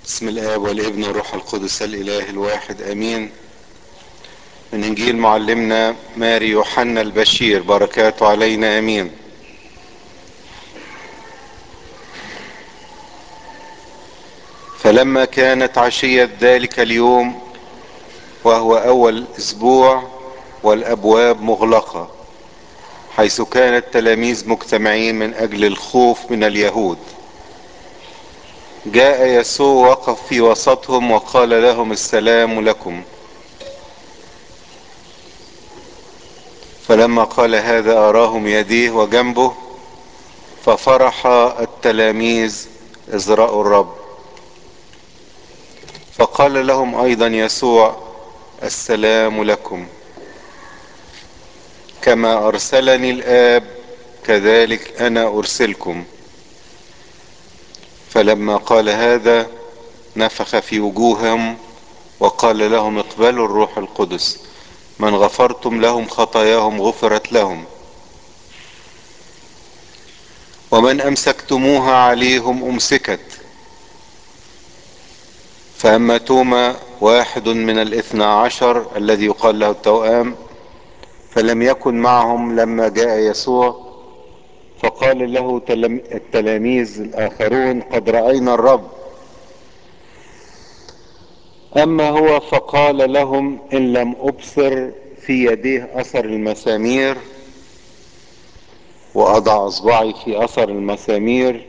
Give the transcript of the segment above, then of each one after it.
بسم الآب والابن والروح القدس الإله الواحد آمين من إنجيل معلمنا ماري يوحنا البشير بركاته علينا آمين فلما كانت عشية ذلك اليوم وهو أول أسبوع والأبواب مغلقة حيث كان التلاميذ مجتمعين من أجل الخوف من اليهود جاء يسوع وقف في وسطهم وقال لهم السلام لكم فلما قال هذا أراهم يديه وجنبه ففرح التلاميذ إذ رأوا الرب فقال لهم أيضا يسوع السلام لكم كما أرسلني الآب كذلك أنا أرسلكم فلما قال هذا نفخ في وجوههم وقال لهم اقبلوا الروح القدس من غفرتم لهم خطاياهم غفرت لهم ومن امسكتموها عليهم امسكت فاما توما واحد من الاثنى عشر الذي يقال له التوأم فلم يكن معهم لما جاء يسوع فقال له التلاميذ الاخرون قد راينا الرب اما هو فقال لهم ان لم ابصر في يديه اثر المسامير واضع اصبعي في اثر المسامير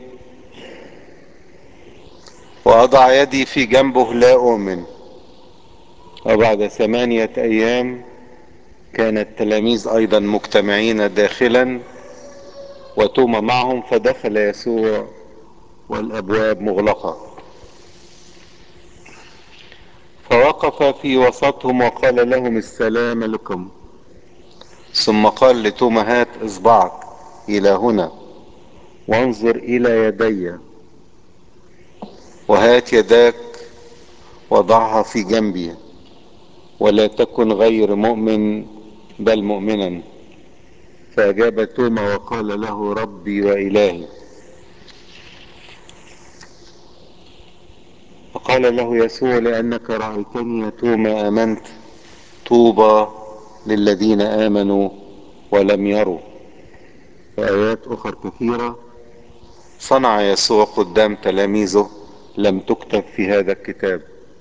واضع يدي في جنبه لا اؤمن وبعد ثمانية ايام كان التلاميذ ايضا مجتمعين داخلا وتوما معهم فدخل يسوع والابواب مغلقه فوقف في وسطهم وقال لهم السلام لكم ثم قال لتوما هات اصبعك الى هنا وانظر الى يدي وهات يداك وضعها في جنبي ولا تكن غير مؤمن بل مؤمنا فاجاب توما وقال له ربي والهي فقال له يسوع لأنك رأيتني يا توما آمنت طوبى للذين آمنوا ولم يروا وآيات أخرى كثيرة صنع يسوع قدام تلاميذه لم تكتب في هذا الكتاب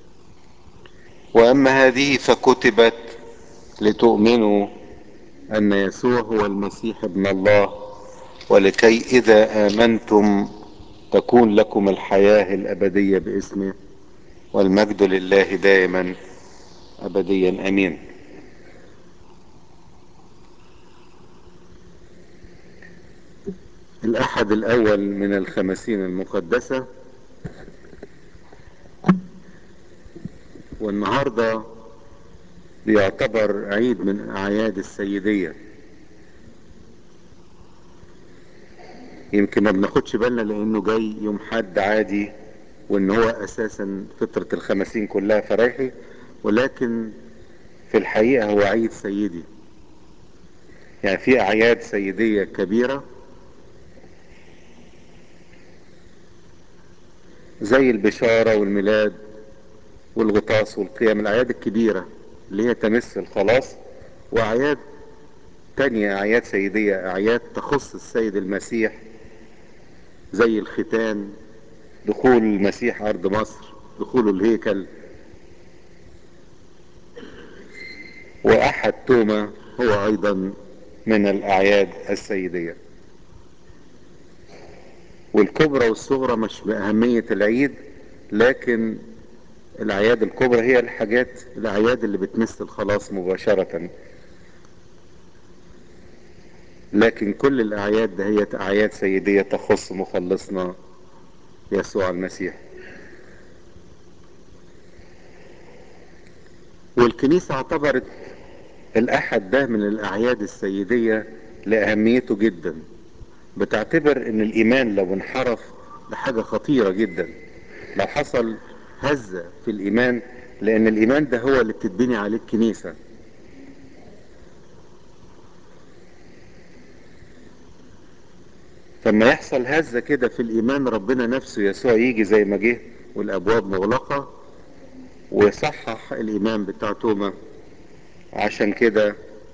وأما هذه فكتبت لتؤمنوا أن يسوع هو المسيح ابن الله ولكي إذا آمنتم تكون لكم الحياة الأبدية باسمه والمجد لله دائما ابديا امين الاحد الاول من الخمسين المقدسة والنهاردة بيعتبر عيد من اعياد السيدية يمكن ما بناخدش بالنا لانه جاي يوم حد عادي وان هو اساسا فترة الخمسين كلها فرايحي ولكن في الحقيقة هو عيد سيدي يعني في اعياد سيدية كبيرة زي البشارة والميلاد والغطاس والقيام الاعياد الكبيرة اللي هي تمس الخلاص واعياد تانية اعياد سيدية اعياد تخص السيد المسيح زي الختان دخول المسيح ارض مصر دخوله الهيكل واحد توما هو ايضا من الاعياد السيدية والكبرى والصغرى مش باهمية العيد لكن الاعياد الكبرى هي الحاجات الاعياد اللي بتمس الخلاص مباشرة لكن كل الاعياد ده هي اعياد سيدية تخص مخلصنا يسوع المسيح والكنيسة اعتبرت الاحد ده من الاعياد السيدية لاهميته جدا بتعتبر ان الايمان لو انحرف لحاجة خطيرة جدا لو حصل هزة في الايمان لان الايمان ده هو اللي بتتبني عليه الكنيسة فما يحصل هزة كده في الايمان ربنا نفسه يسوع يجي زي ما جه والابواب مغلقة وصحح الايمان بتاع توما عشان كده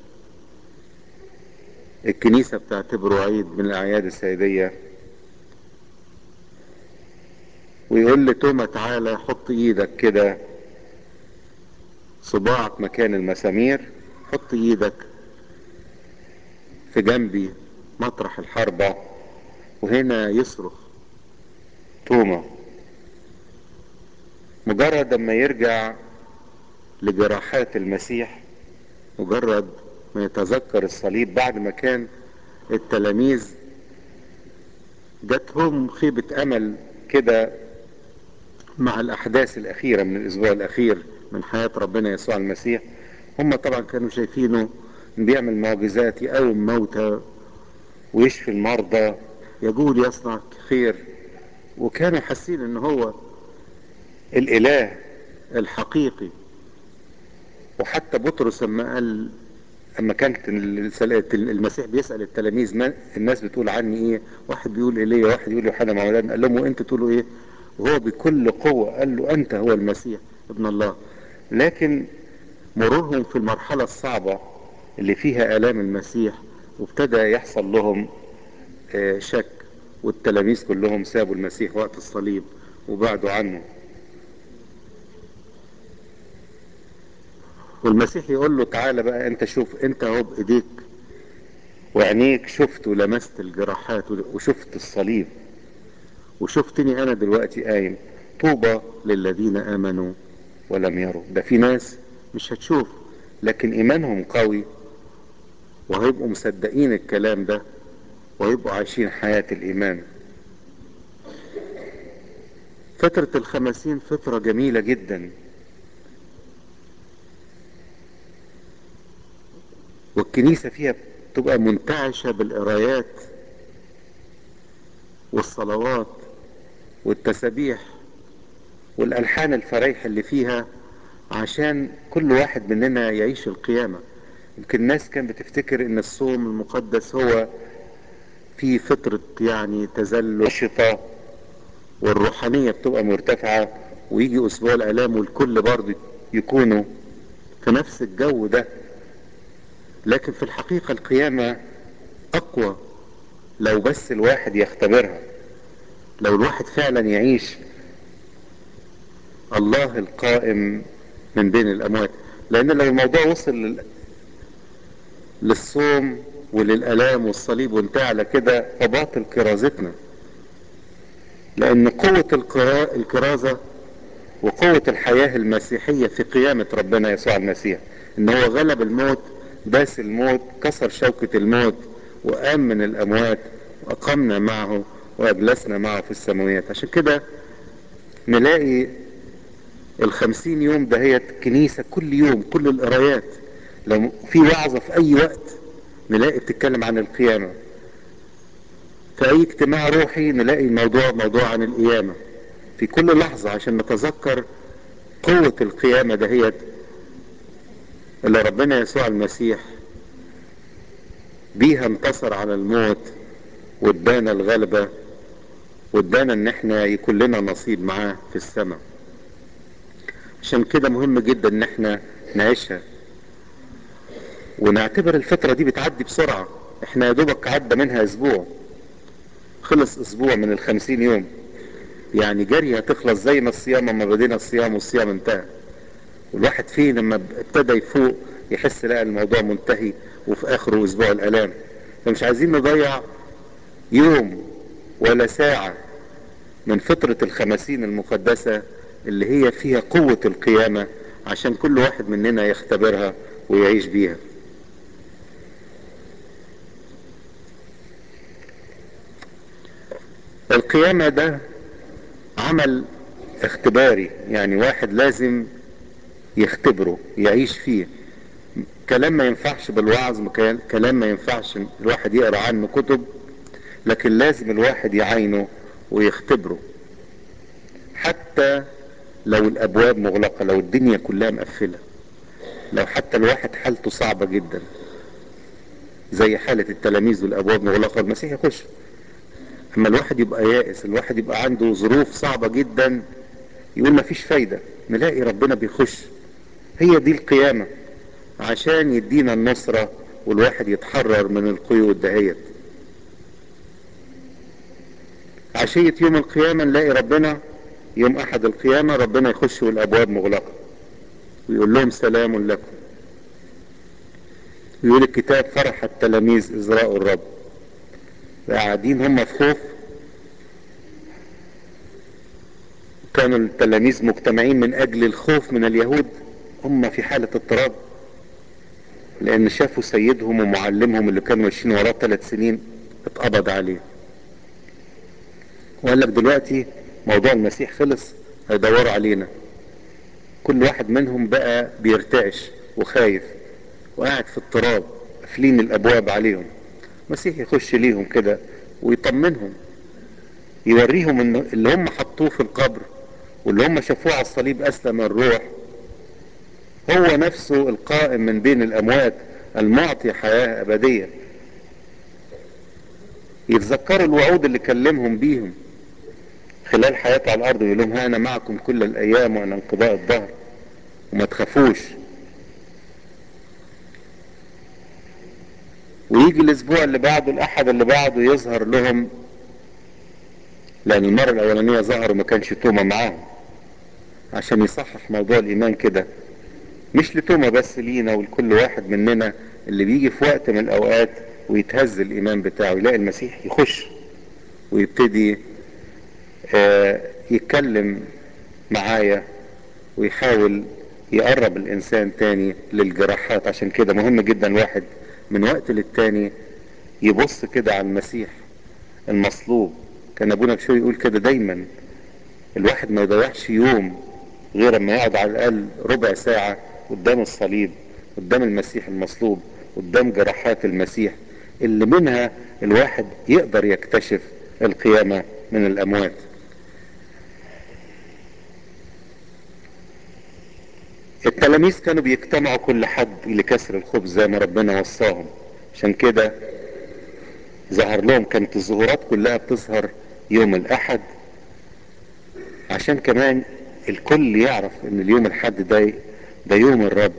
الكنيسة بتعتبره عيد من الاعياد السيدية ويقول لتوما تعالى حط ايدك كده صباعك مكان المسامير حط ايدك في جنبي مطرح الحربة وهنا يصرخ توما مجرد لما يرجع لجراحات المسيح مجرد ما يتذكر الصليب بعد ما كان التلاميذ جاتهم خيبة امل كده مع الاحداث الاخيرة من الاسبوع الاخير من حياة ربنا يسوع المسيح هم طبعا كانوا شايفينه بيعمل معجزات يقوم موتى ويشفي المرضى يقول يصنع خير وكانوا حاسين ان هو الاله الحقيقي وحتى بطرس لما قال اما كانت المسيح بيسال التلاميذ ما الناس بتقول عني ايه واحد بيقول ايليا واحد يقول يوحنا معمدان قال لهم وانتوا تقولوا ايه وهو بكل قوه قال له انت هو المسيح ابن الله لكن مرورهم في المرحله الصعبه اللي فيها الام المسيح وابتدى يحصل لهم شك والتلاميذ كلهم سابوا المسيح وقت الصليب وبعدوا عنه والمسيح يقول له تعالى بقى انت شوف انت اهو بايديك وعينيك شفت ولمست الجراحات وشفت الصليب وشفتني انا دلوقتي قايم طوبى للذين امنوا ولم يروا ده في ناس مش هتشوف لكن ايمانهم قوي وهيبقوا مصدقين الكلام ده ويبقوا عايشين حياة الإيمان فترة الخمسين فترة جميلة جدا والكنيسة فيها تبقى منتعشة بالقرايات والصلوات والتسابيح والألحان الفريح اللي فيها عشان كل واحد مننا يعيش القيامة يمكن الناس كانت بتفتكر ان الصوم المقدس هو في فترة يعني تزلج نشطة والروحانية بتبقى مرتفعة ويجي أسبوع الآلام والكل برضه يكونوا في نفس الجو ده لكن في الحقيقة القيامة أقوى لو بس الواحد يختبرها لو الواحد فعلا يعيش الله القائم من بين الأموات لأن لو الموضوع وصل لل... للصوم وللآلام والصليب وانتهى على كده فباطل كرازتنا لأن قوة الكرا... الكرازة وقوة الحياة المسيحية في قيامة ربنا يسوع المسيح إن هو غلب الموت داس الموت كسر شوكة الموت وقام من الأموات وأقمنا معه وأجلسنا معه في السماويات عشان كده نلاقي الخمسين يوم دهيت كنيسة كل يوم كل القرايات لو في وعظة في أي وقت نلاقي بتتكلم عن القيامة في أي اجتماع روحي نلاقي الموضوع موضوع عن القيامة في كل لحظة عشان نتذكر قوة القيامة دهيت اللي ربنا يسوع المسيح بيها انتصر على الموت وادانا الغلبة وادانا ان احنا يكون لنا نصيب معاه في السماء عشان كده مهم جدا ان احنا نعيشها ونعتبر الفترة دي بتعدي بسرعة احنا يا دوبك عدى منها اسبوع خلص اسبوع من الخمسين يوم يعني جري هتخلص زي ما الصيام لما بدينا الصيام والصيام انتهى والواحد فيه لما ابتدى يفوق يحس لا الموضوع منتهي وفي اخره اسبوع الالام فمش عايزين نضيع يوم ولا ساعة من فترة الخمسين المقدسة اللي هي فيها قوة القيامة عشان كل واحد مننا يختبرها ويعيش بيها القيامة ده عمل اختباري يعني واحد لازم يختبره يعيش فيه كلام ما ينفعش بالوعظ كلام ما ينفعش الواحد يقرا عنه كتب لكن لازم الواحد يعينه ويختبره حتى لو الابواب مغلقة لو الدنيا كلها مقفلة لو حتى الواحد حالته صعبة جدا زي حالة التلاميذ والابواب مغلقة المسيح يخش اما الواحد يبقى يائس الواحد يبقى عنده ظروف صعبة جدا يقول مفيش فايدة نلاقي ربنا بيخش هي دي القيامة عشان يدينا النصرة والواحد يتحرر من القيود دهيت عشية يوم القيامة نلاقي ربنا يوم احد القيامة ربنا يخش والابواب مغلقة ويقول لهم سلام لكم يقول الكتاب فرح التلاميذ إذ رأوا الرب قاعدين هم في خوف كانوا التلاميذ مجتمعين من أجل الخوف من اليهود هم في حالة اضطراب لأن شافوا سيدهم ومعلمهم اللي كانوا ماشيين وراه ثلاث سنين اتقبض عليه وقال لك دلوقتي موضوع المسيح خلص هيدوروا علينا كل واحد منهم بقى بيرتعش وخايف وقاعد في اضطراب قافلين الابواب عليهم المسيح يخش ليهم كده ويطمنهم يوريهم ان اللي هم حطوه في القبر واللي هم شافوه على الصليب اسلم الروح هو نفسه القائم من بين الاموات المعطي حياة ابدية يتذكروا الوعود اللي كلمهم بيهم خلال حياته على الارض يقول لهم ها انا معكم كل الايام وانا انقضاء الظهر وما تخافوش ويجي الاسبوع اللي بعده الاحد اللي بعده يظهر لهم لان المرة الاولانية ظهر وما كانش توما معاهم عشان يصحح موضوع الايمان كده مش لتوما بس لينا ولكل واحد مننا اللي بيجي في وقت من الاوقات ويتهز الايمان بتاعه يلاقي المسيح يخش ويبتدي آه يتكلم معايا ويحاول يقرب الانسان تاني للجراحات عشان كده مهم جدا الواحد من وقت للتاني يبص كده على المسيح المصلوب كان ابونا بشوي يقول كده دايما الواحد ما يضيعش يوم غير اما يقعد على الاقل ربع ساعة قدام الصليب قدام المسيح المصلوب قدام جراحات المسيح اللي منها الواحد يقدر يكتشف القيامة من الاموات التلاميذ كانوا بيجتمعوا كل حد لكسر الخبز زي ما ربنا وصاهم عشان كده ظهر لهم كانت الظهورات كلها بتظهر يوم الاحد عشان كمان الكل يعرف ان اليوم الحد ده ده يوم الرب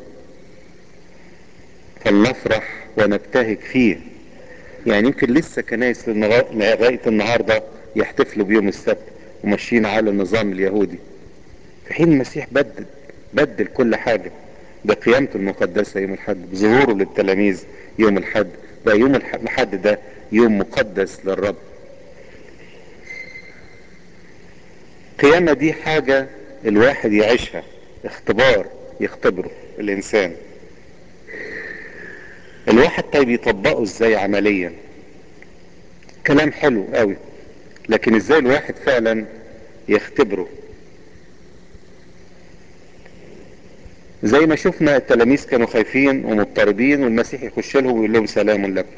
فلنفرح ونبتهج فيه يعني يمكن لسه كنايس لغاية النهاردة يحتفلوا بيوم السبت وماشيين على النظام اليهودي في حين المسيح بدل بدل كل حاجة ده قيامته المقدسة يوم الحد ظهوره للتلاميذ يوم الحد ده يوم الحد ده يوم مقدس للرب القيامة دي حاجة الواحد يعيشها اختبار يختبره الانسان الواحد طيب يطبقه ازاي عمليا كلام حلو قوي لكن ازاي الواحد فعلا يختبره زي ما شفنا التلاميذ كانوا خايفين ومضطربين والمسيح يخش لهم ويقول لهم سلام لكم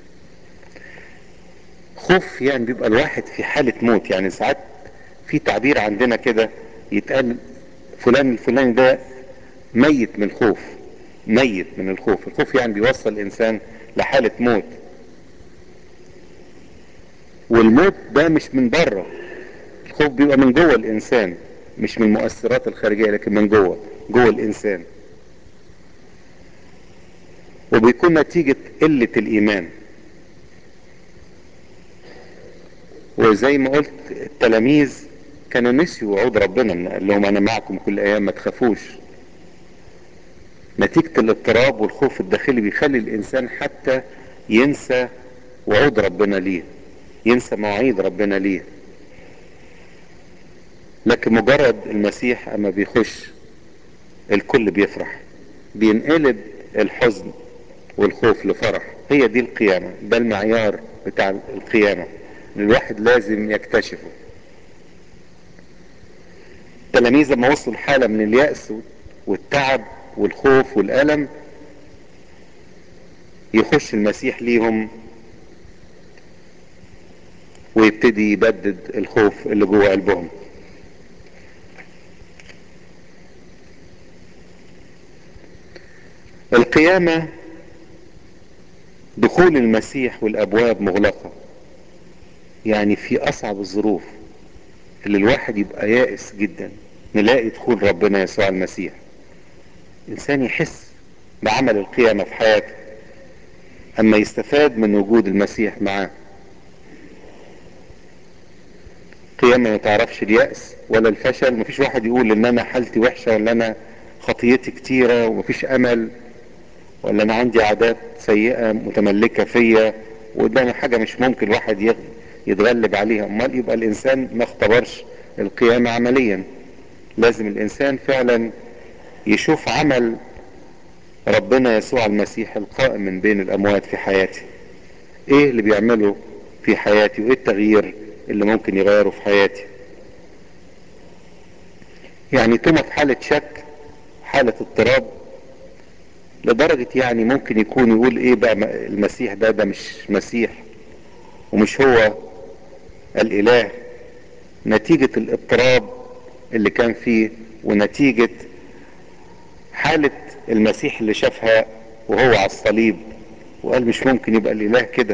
خوف يعني بيبقى الواحد في حالة موت يعني ساعات في تعبير عندنا كده يتقال فلان الفلاني ده ميت من الخوف ميت من الخوف الخوف يعني بيوصل الانسان لحالة موت والموت ده مش من بره الخوف بيبقى من جوه الانسان مش من المؤثرات الخارجية لكن من جوه جوه الانسان وبيكون نتيجة قلة الايمان وزي ما قلت التلاميذ كانوا نسيوا وعود ربنا قال لهم انا معكم كل ايام ما تخافوش نتيجة الاضطراب والخوف الداخلي بيخلي الانسان حتى ينسى وعود ربنا ليه ينسى مواعيد ربنا ليه لكن مجرد المسيح اما بيخش الكل بيفرح بينقلب الحزن والخوف لفرح هي دي القيامة ده المعيار بتاع القيامة الواحد لازم يكتشفه التلاميذ لما وصلوا لحالة من اليأس والتعب والخوف والألم يخش المسيح ليهم ويبتدي يبدد الخوف اللي جوه قلبهم القيامة دخول المسيح والابواب مغلقة يعني في اصعب الظروف اللي الواحد يبقى يائس جدا نلاقي دخول ربنا يسوع المسيح انسان يحس بعمل القيامة في حياته اما يستفاد من وجود المسيح معاه قيامة ما تعرفش اليأس ولا الفشل مفيش واحد يقول ان انا حالتي وحشة ولا انا خطيتي كتيرة ومفيش امل ولا انا عندي عادات سيئة متملكة فيا وقدامي حاجة مش ممكن واحد يغ- يتغلب عليها امال يبقى الانسان ما اختبرش القيامة عمليا لازم الانسان فعلا يشوف عمل ربنا يسوع المسيح القائم من بين الاموات في حياتي ايه اللي بيعمله في حياتي وايه التغيير اللي ممكن يغيره في حياتي يعني توما في حالة شك حالة اضطراب لدرجة يعني ممكن يكون يقول ايه بقى م- المسيح ده ده مش مسيح ومش هو الاله نتيجة الاضطراب اللي كان فيه ونتيجة حالة المسيح اللي شافها وهو على الصليب وقال مش ممكن يبقى الاله كده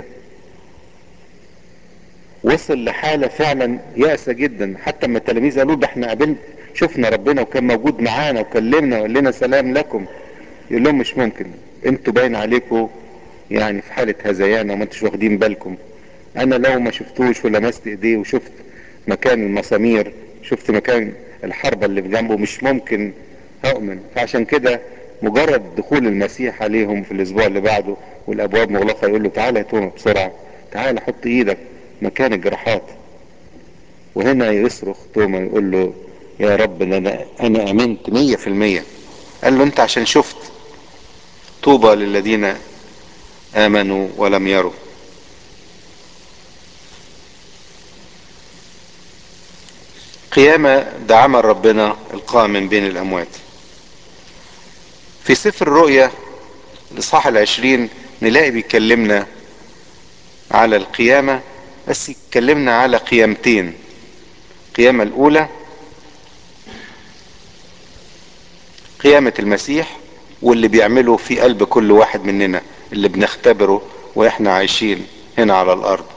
وصل لحالة فعلا يأسة جدا حتى لما التلاميذ قالوا ده احنا قابلنا شفنا ربنا وكان موجود معانا وكلمنا وقال لنا سلام لكم يقول لهم مش ممكن انتوا باين عليكم يعني في حالة هذيان وما انتوش واخدين بالكم انا لو ما شفتوش ولمست ايديه وشفت مكان المسامير شفت مكان الحربة اللي في جنبه مش ممكن هؤمن فعشان كده مجرد دخول المسيح عليهم في الاسبوع اللي بعده والابواب مغلقة يقول له تعالى يا توما بسرعة تعالى حط ايدك مكان الجراحات وهنا يصرخ توما يقول له يا رب ده انا انا امنت مية في المية قال له انت عشان شفت طوبى للذين امنوا ولم يروا قيامة ده عمل ربنا القائم من بين الاموات في سفر الرؤيا الاصحاح العشرين نلاقي بيكلمنا على القيامة بس يكلمنا على قيامتين القيامة الاولى قيامة المسيح واللي بيعمله في قلب كل واحد مننا اللي بنختبره واحنا عايشين هنا على الارض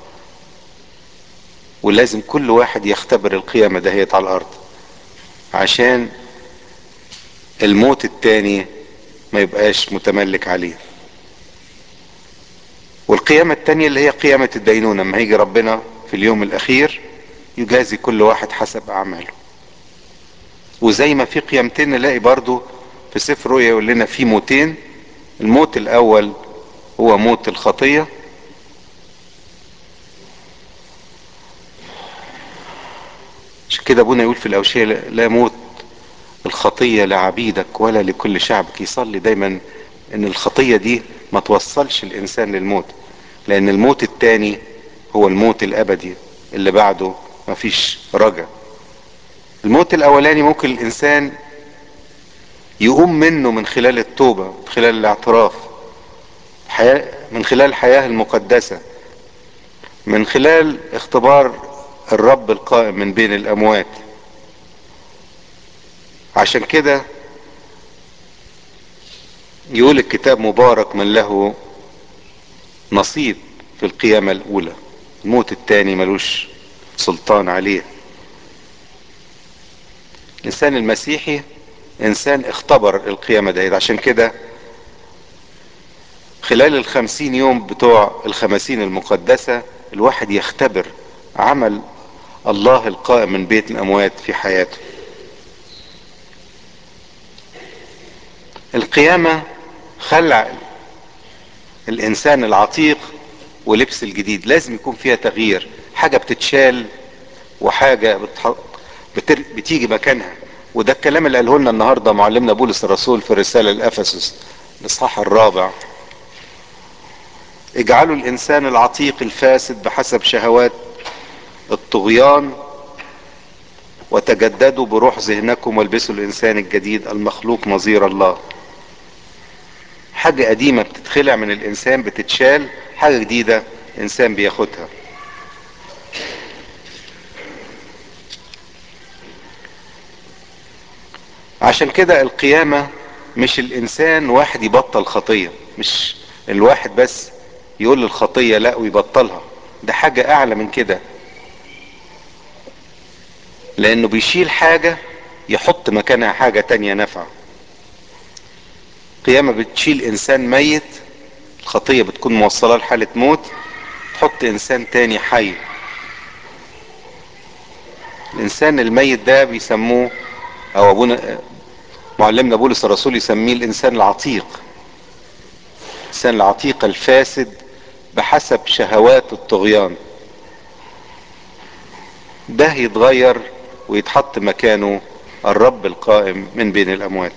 ولازم كل واحد يختبر القيامة دهيت على الارض عشان الموت التاني ما يبقاش متملك عليه والقيامة التانية اللي هي قيامة الدينونة لما هيجي ربنا في اليوم الاخير يجازي كل واحد حسب اعماله وزي ما في قيامتين نلاقي برضو في سفر رؤيا يقول لنا في موتين الموت الاول هو موت الخطية عشان كده ابونا يقول في الاوشية لا لا موت الخطية لعبيدك ولا لكل شعبك يصلي دايما ان الخطية دي ما توصلش الانسان للموت لان الموت التاني هو الموت الابدي اللي بعده مفيش رجع الموت الاولاني ممكن الانسان يقوم منه من خلال التوبة من خلال الاعتراف حياة من خلال الحياة المقدسة من خلال اختبار الرب القائم من بين الاموات عشان كده يقول الكتاب مبارك من له نصيب في القيامة الاولى الموت التاني ملوش سلطان عليه الانسان المسيحي انسان اختبر القيامة ده عشان كده خلال الخمسين يوم بتوع الخمسين المقدسة الواحد يختبر عمل الله القائم من بيت الاموات في حياته القيامة خلع الانسان العتيق ولبس الجديد لازم يكون فيها تغيير حاجة بتتشال وحاجة بتح... بتر... بتيجي مكانها وده الكلام اللي قاله لنا النهارده معلمنا بولس الرسول في الرسالة لأفسس الإصحاح الرابع اجعلوا الإنسان العتيق الفاسد بحسب شهوات الطغيان وتجددوا بروح ذهنكم والبسوا الإنسان الجديد المخلوق نظير الله حاجة قديمة بتتخلع من الإنسان بتتشال حاجة جديدة إنسان بياخدها عشان كده القيامة مش الانسان واحد يبطل خطية مش الواحد بس يقول للخطية لا ويبطلها ده حاجة اعلى من كده لانه بيشيل حاجة يحط مكانها حاجة تانية نافعة قيامة بتشيل انسان ميت الخطية بتكون موصلة لحالة موت تحط انسان تاني حي الانسان الميت ده بيسموه او ابونا معلمنا بولس الرسول يسميه الانسان العتيق الانسان العتيق الفاسد بحسب شهوات الطغيان ده يتغير ويتحط مكانه الرب القائم من بين الاموات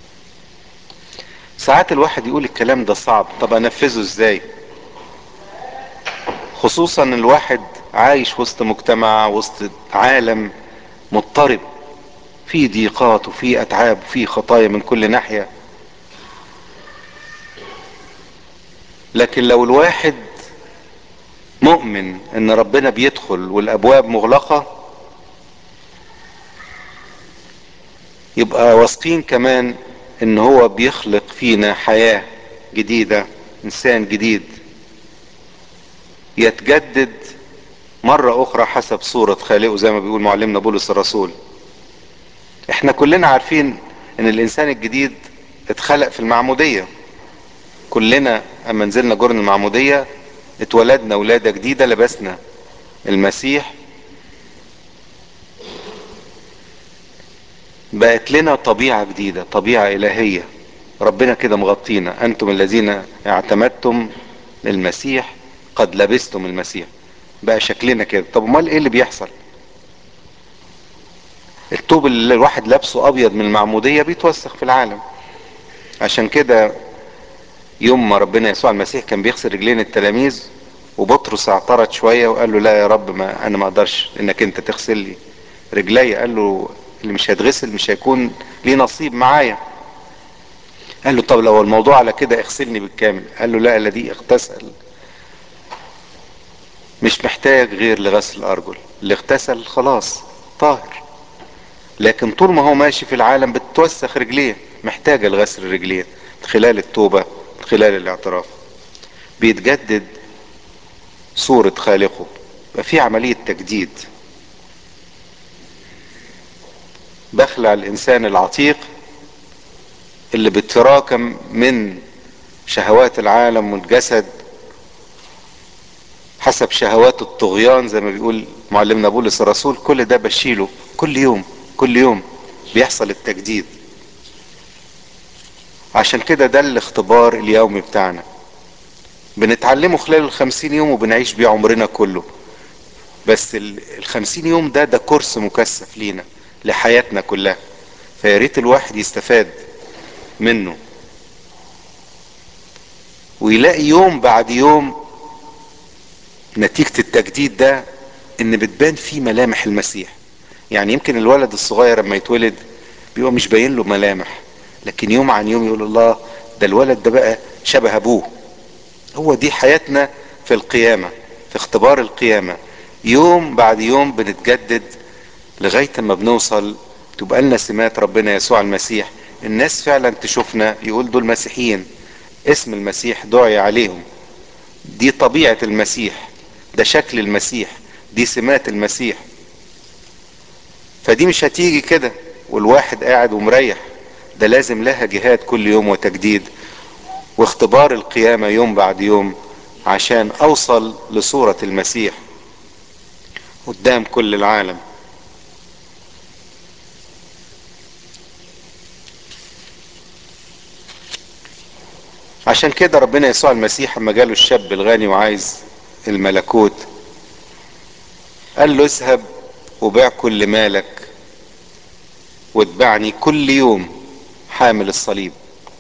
ساعات الواحد يقول الكلام ده صعب طب انفذه ازاي خصوصا الواحد عايش وسط مجتمع وسط عالم مضطرب في ضيقات وفي اتعاب وفي خطايا من كل ناحية لكن لو الواحد مؤمن ان ربنا بيدخل والابواب مغلقة يبقى واثقين كمان ان هو بيخلق فينا حياة جديدة انسان جديد يتجدد مرة اخرى حسب صورة خالقه زي ما بيقول معلمنا بولس الرسول احنا كلنا عارفين ان الانسان الجديد اتخلق في المعمودية كلنا اما نزلنا جرن المعمودية اتولدنا ولادة جديدة لبسنا المسيح بقت لنا طبيعة جديدة طبيعة الهية ربنا كده مغطينا انتم الذين اعتمدتم المسيح قد لبستم المسيح بقى شكلنا كده طب امال ايه اللي بيحصل الطوب اللي الواحد لابسه ابيض من المعمودية بيتوسخ في العالم عشان كده يوم ما ربنا يسوع المسيح كان بيغسل رجلين التلاميذ وبطرس اعترض شوية وقال له لا يا رب ما انا ما اقدرش انك انت تغسل لي رجلي قال له اللي مش هيتغسل مش هيكون ليه نصيب معايا قال له طب لو الموضوع على كده اغسلني بالكامل قال له لا الذي اغتسل مش محتاج غير لغسل الارجل اللي اغتسل خلاص طاهر لكن طول ما هو ماشي في العالم بتوسخ رجليه محتاجة لغسل الرجلين خلال التوبة خلال الاعتراف بيتجدد صورة خالقه يبقى في عملية تجديد بخلع الانسان العتيق اللي بتراكم من شهوات العالم والجسد حسب شهوات الطغيان زي ما بيقول معلمنا بولس الرسول كل ده بشيله كل يوم كل يوم بيحصل التجديد عشان كده ده الاختبار اليومي بتاعنا بنتعلمه خلال الخمسين يوم وبنعيش بيه عمرنا كله بس الخمسين يوم ده ده كورس مكثف لينا لحياتنا كلها فياريت الواحد يستفاد منه ويلاقي يوم بعد يوم نتيجة التجديد ده ان بتبان فيه ملامح المسيح يعني يمكن الولد الصغير لما يتولد بيبقى مش باين له ملامح لكن يوم عن يوم يقول الله ده الولد ده بقى شبه ابوه هو دي حياتنا في القيامة في اختبار القيامة يوم بعد يوم بنتجدد لغاية ما بنوصل تبقى لنا سمات ربنا يسوع المسيح الناس فعلا تشوفنا يقول دول مسيحيين اسم المسيح دعي عليهم دي طبيعة المسيح ده شكل المسيح دي سمات المسيح فدي مش هتيجي كده والواحد قاعد ومريح ده لازم لها جهاد كل يوم وتجديد واختبار القيامة يوم بعد يوم عشان اوصل لصورة المسيح قدام كل العالم عشان كده ربنا يسوع المسيح لما جاله الشاب الغني وعايز الملكوت قال له اذهب وبيع كل مالك واتبعني كل يوم حامل الصليب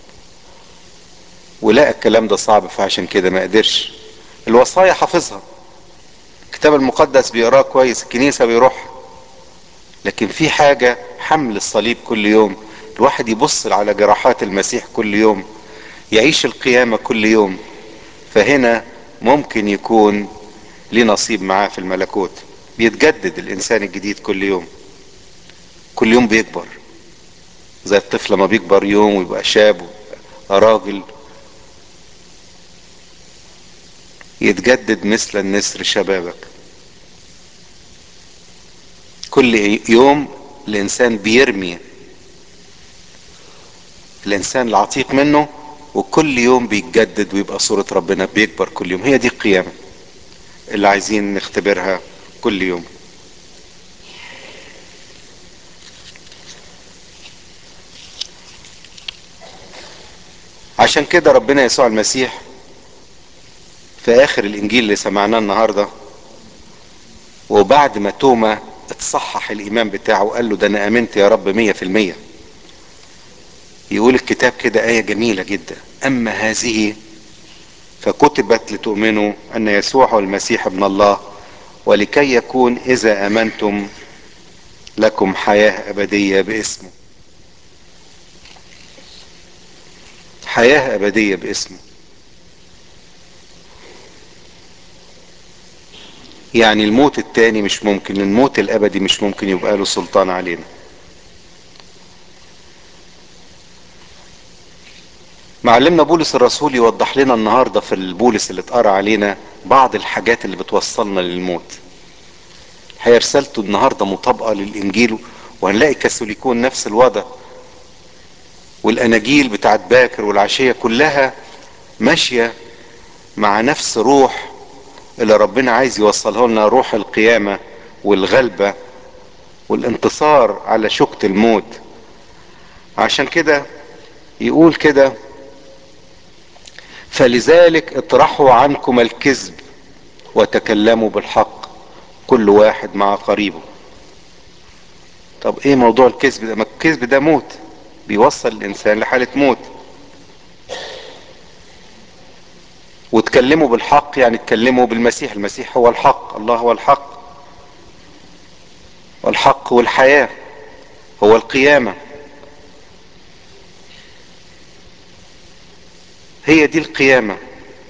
ولقى الكلام ده صعب فعشان كده ما قدرش الوصايا حافظها الكتاب المقدس بيقراه كويس الكنيسة بيروح لكن في حاجة حمل الصليب كل يوم الواحد يبص على جراحات المسيح كل يوم يعيش القيامة كل يوم فهنا ممكن يكون ليه نصيب معاه في الملكوت بيتجدد الانسان الجديد كل يوم كل يوم بيكبر زي الطفل لما بيكبر يوم ويبقى شاب ويبقى راجل يتجدد مثل النسر شبابك كل يوم الانسان بيرمي الانسان العتيق منه وكل يوم بيتجدد ويبقى صورة ربنا بيكبر كل يوم هي دي القيامة اللي عايزين نختبرها كل يوم عشان كده ربنا يسوع المسيح في اخر الانجيل اللي سمعناه النهارده وبعد ما توما اتصحح الايمان بتاعه وقال له ده انا امنت يا رب مية في المية يقول الكتاب كده ايه جميلة جدا اما هذه فكتبت لتؤمنوا ان يسوع هو المسيح ابن الله ولكي يكون اذا امنتم لكم حياة ابدية باسمه حياة ابدية باسمه يعني الموت التاني مش ممكن الموت الابدي مش ممكن يبقى له سلطان علينا معلمنا بولس الرسول يوضح لنا النهارده في البولس اللي اتقرا علينا بعض الحاجات اللي بتوصلنا للموت هي رسالته النهارده مطابقه للانجيل وهنلاقي كاثوليكون نفس الوضع والاناجيل بتاعت باكر والعشيه كلها ماشيه مع نفس روح اللي ربنا عايز يوصله لنا روح القيامه والغلبه والانتصار على شوكه الموت عشان كده يقول كده فلذلك اطرحوا عنكم الكذب وتكلموا بالحق كل واحد مع قريبه طب ايه موضوع الكذب ده ما الكذب ده موت بيوصل الانسان لحالة موت وتكلموا بالحق يعني تكلموا بالمسيح المسيح هو الحق الله هو الحق والحق والحياة هو القيامة هي دي القيامة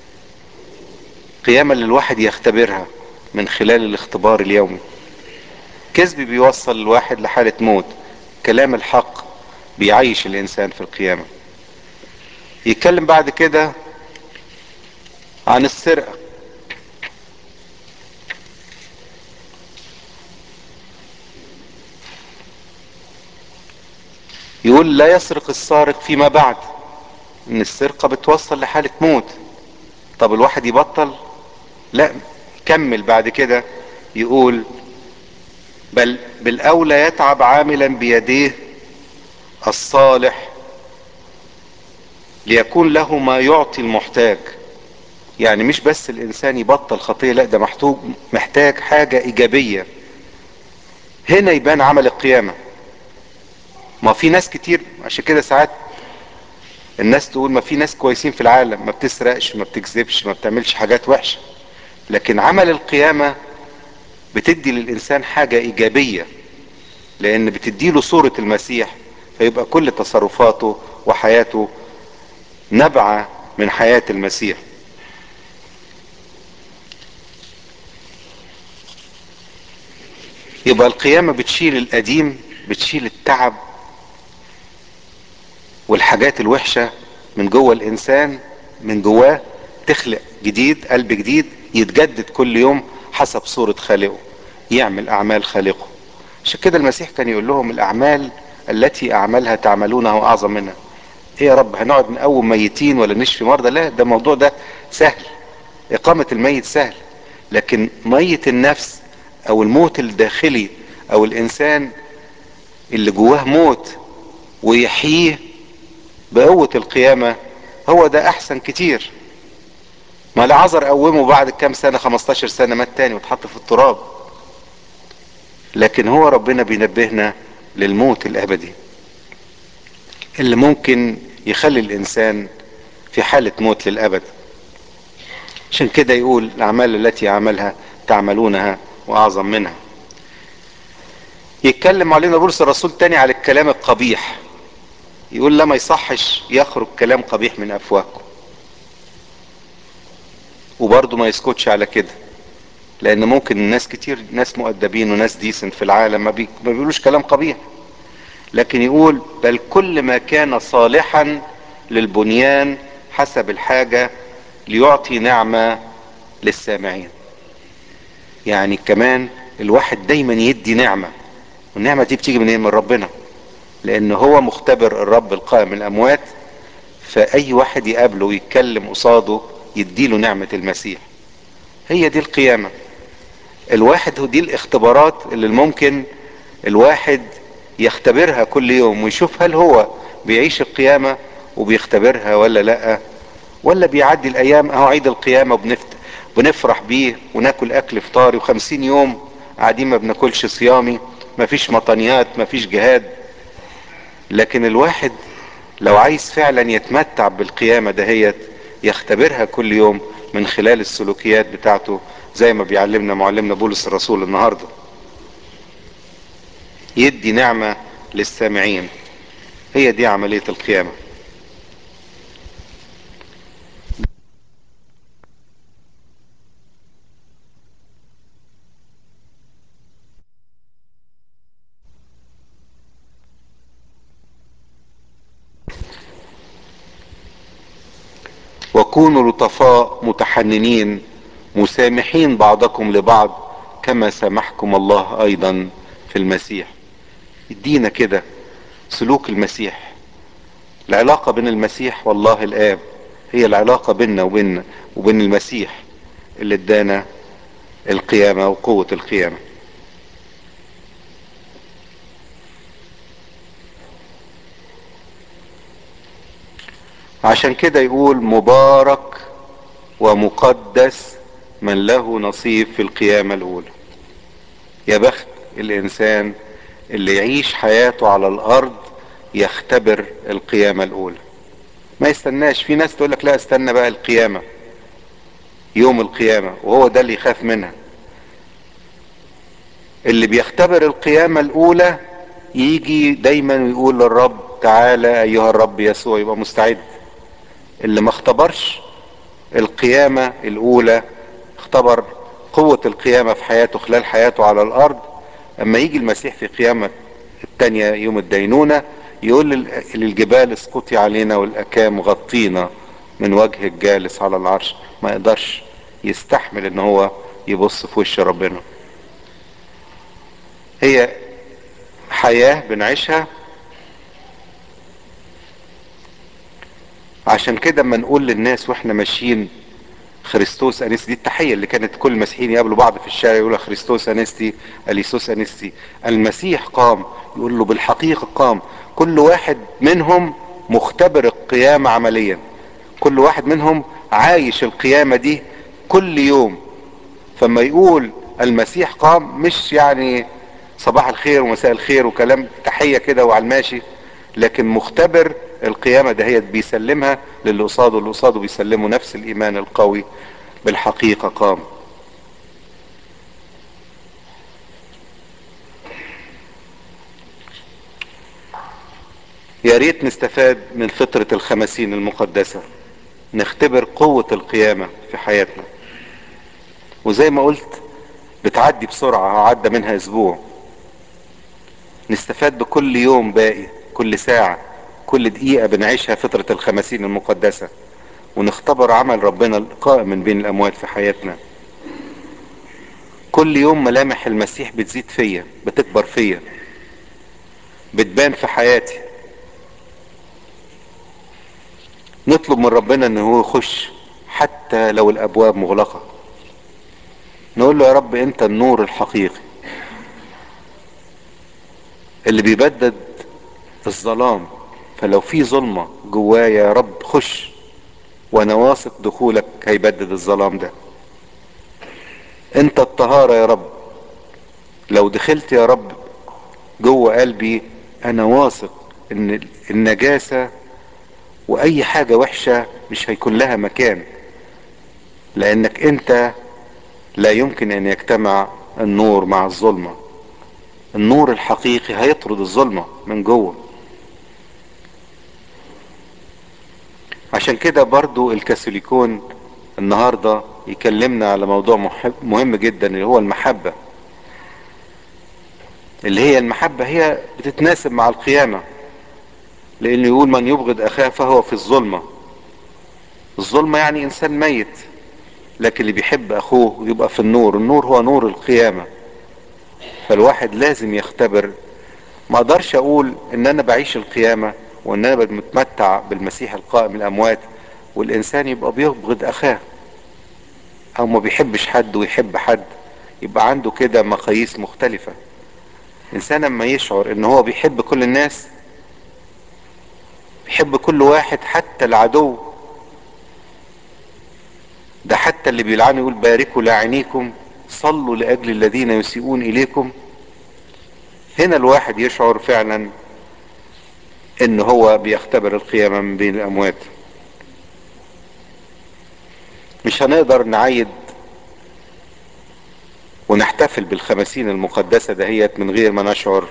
قيامة اللي الواحد يختبرها من خلال الاختبار اليومي كذب بيوصل الواحد لحالة موت كلام الحق بيعيش الانسان في القيامة يتكلم بعد كده عن السرقة يقول لا يسرق السارق فيما بعد ان السرقة بتوصل لحالة موت طب الواحد يبطل لا كمل بعد كده يقول بل بالاولى يتعب عاملا بيديه الصالح ليكون له ما يعطي المحتاج يعني مش بس الانسان يبطل خطيه لا ده محتاج محتاج حاجه ايجابيه هنا يبان عمل القيامه ما في ناس كتير عشان كده ساعات الناس تقول ما في ناس كويسين في العالم ما بتسرقش ما بتكذبش ما بتعملش حاجات وحشه لكن عمل القيامه بتدي للانسان حاجه ايجابيه لان بتديله صوره المسيح فيبقى كل تصرفاته وحياته نبعه من حياه المسيح يبقى القيامة بتشيل القديم بتشيل التعب والحاجات الوحشة من جوه الانسان من جواه تخلق جديد قلب جديد يتجدد كل يوم حسب صورة خالقه يعمل اعمال خالقه عشان كده المسيح كان يقول لهم الاعمال التي اعملها تعملونها واعظم منها ايه يا رب هنقعد نقوم ميتين ولا نشفي مرضى لا ده الموضوع ده سهل اقامة الميت سهل لكن ميت النفس او الموت الداخلي او الانسان اللي جواه موت ويحييه بقوة القيامة هو ده احسن كتير ما العذر قومه بعد كام سنة 15 سنة مات تاني واتحط في التراب لكن هو ربنا بينبهنا للموت الابدي اللي ممكن يخلي الانسان في حالة موت للابد عشان كده يقول الاعمال التي عملها تعملونها واعظم منها يتكلم علينا بولس الرسول تاني على الكلام القبيح يقول لا ما يصحش يخرج كلام قبيح من افواهكم وبرضه ما يسكتش على كده لان ممكن الناس كتير ناس مؤدبين وناس ديسنت في العالم ما, بي... ما بيقولوش كلام قبيح لكن يقول بل كل ما كان صالحا للبنيان حسب الحاجة ليعطي نعمة للسامعين يعني كمان الواحد دايما يدي نعمة والنعمة دي بتيجي منين من ربنا لان هو مختبر الرب القائم من الاموات فاي واحد يقابله ويتكلم قصاده يديله نعمة المسيح هي دي القيامة الواحد هو دي الاختبارات اللي ممكن الواحد يختبرها كل يوم ويشوف هل هو بيعيش القيامة وبيختبرها ولا لا ولا بيعدي الايام اهو عيد القيامة وبنفت بنفرح بيه وناكل اكل فطاري وخمسين يوم قاعدين ما بناكلش صيامي مفيش مطنيات مفيش جهاد لكن الواحد لو عايز فعلا يتمتع بالقيامة دهيت يختبرها كل يوم من خلال السلوكيات بتاعته زي ما بيعلمنا معلمنا بولس الرسول النهاردة يدي نعمة للسامعين هي دي عملية القيامة وكونوا لطفاء متحننين مسامحين بعضكم لبعض كما سامحكم الله ايضا في المسيح ادينا كده سلوك المسيح العلاقة بين المسيح والله الاب هي العلاقة بيننا وبين وبين المسيح اللي ادانا القيامة وقوة القيامة عشان كده يقول مبارك ومقدس من له نصيب في القيامة الاولى يا بخت الانسان اللي يعيش حياته على الارض يختبر القيامة الاولى ما يستناش في ناس تقول لك لا استنى بقى القيامة يوم القيامة وهو ده اللي يخاف منها اللي بيختبر القيامة الاولى يجي دايما ويقول للرب تعالى ايها الرب يسوع يبقى مستعد اللي ما اختبرش القيامة الاولى اختبر قوة القيامة في حياته خلال حياته على الارض اما يجي المسيح في قيامة التانية يوم الدينونة يقول للجبال اسقطي علينا والاكام غطينا من وجه الجالس على العرش ما يقدرش يستحمل ان هو يبص في وش ربنا هي حياة بنعيشها عشان كده اما نقول للناس واحنا ماشيين خريستوس انستي دي التحيه اللي كانت كل المسيحيين يقابلوا بعض في الشارع يقولوا خريستوس انستي اليسوس انستي المسيح قام يقول له بالحقيقه قام كل واحد منهم مختبر القيامه عمليا كل واحد منهم عايش القيامه دي كل يوم فما يقول المسيح قام مش يعني صباح الخير ومساء الخير وكلام تحيه كده وعلى الماشي لكن مختبر القيامة دهيت بيسلمها للي قصاده اللي قصاده بيسلمه نفس الإيمان القوي بالحقيقة قام يا ريت نستفاد من فترة الخمسين المقدسة نختبر قوة القيامة في حياتنا وزي ما قلت بتعدي بسرعة عدى منها اسبوع نستفاد بكل يوم باقي كل ساعة كل دقيقة بنعيشها فترة الخمسين المقدسة ونختبر عمل ربنا القائم من بين الأموات في حياتنا كل يوم ملامح المسيح بتزيد فيا بتكبر فيا بتبان في حياتي نطلب من ربنا ان هو يخش حتى لو الابواب مغلقة نقول له يا رب انت النور الحقيقي اللي بيبدد الظلام فلو في ظلمة جوايا يا رب خش وانا واثق دخولك هيبدد الظلام ده انت الطهارة يا رب لو دخلت يا رب جوه قلبي انا واثق ان النجاسة واي حاجة وحشة مش هيكون لها مكان لانك انت لا يمكن ان يجتمع النور مع الظلمة النور الحقيقي هيطرد الظلمة من جوه عشان كده برضو الكاثوليكون النهاردة يكلمنا على موضوع مهم جدا اللي هو المحبة اللي هي المحبة هي بتتناسب مع القيامة لانه يقول من يبغض اخاه فهو في الظلمة الظلمة يعني انسان ميت لكن اللي بيحب اخوه يبقى في النور النور هو نور القيامة فالواحد لازم يختبر ما اقدرش اقول ان انا بعيش القيامة وان انا متمتع بالمسيح القائم من الاموات والانسان يبقى بيبغض اخاه او ما بيحبش حد ويحب حد يبقى عنده كده مقاييس مختلفة الانسان لما يشعر ان هو بيحب كل الناس بيحب كل واحد حتى العدو ده حتى اللي بيلعنوا يقول باركوا لاعنيكم صلوا لاجل الذين يسيئون اليكم هنا الواحد يشعر فعلا ان هو بيختبر القيامة من بين الاموات مش هنقدر نعيد ونحتفل بالخمسين المقدسة دهيت من غير ما نشعر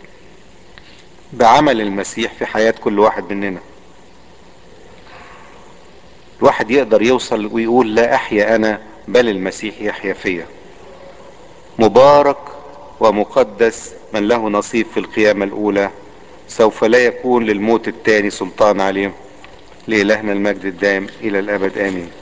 بعمل المسيح في حياة كل واحد مننا الواحد يقدر يوصل ويقول لا احيا انا بل المسيح يحيا فيا مبارك ومقدس من له نصيب في القيامة الاولى سوف لا يكون للموت الثاني سلطان عليهم لإلهنا المجد الدائم إلى الأبد آمين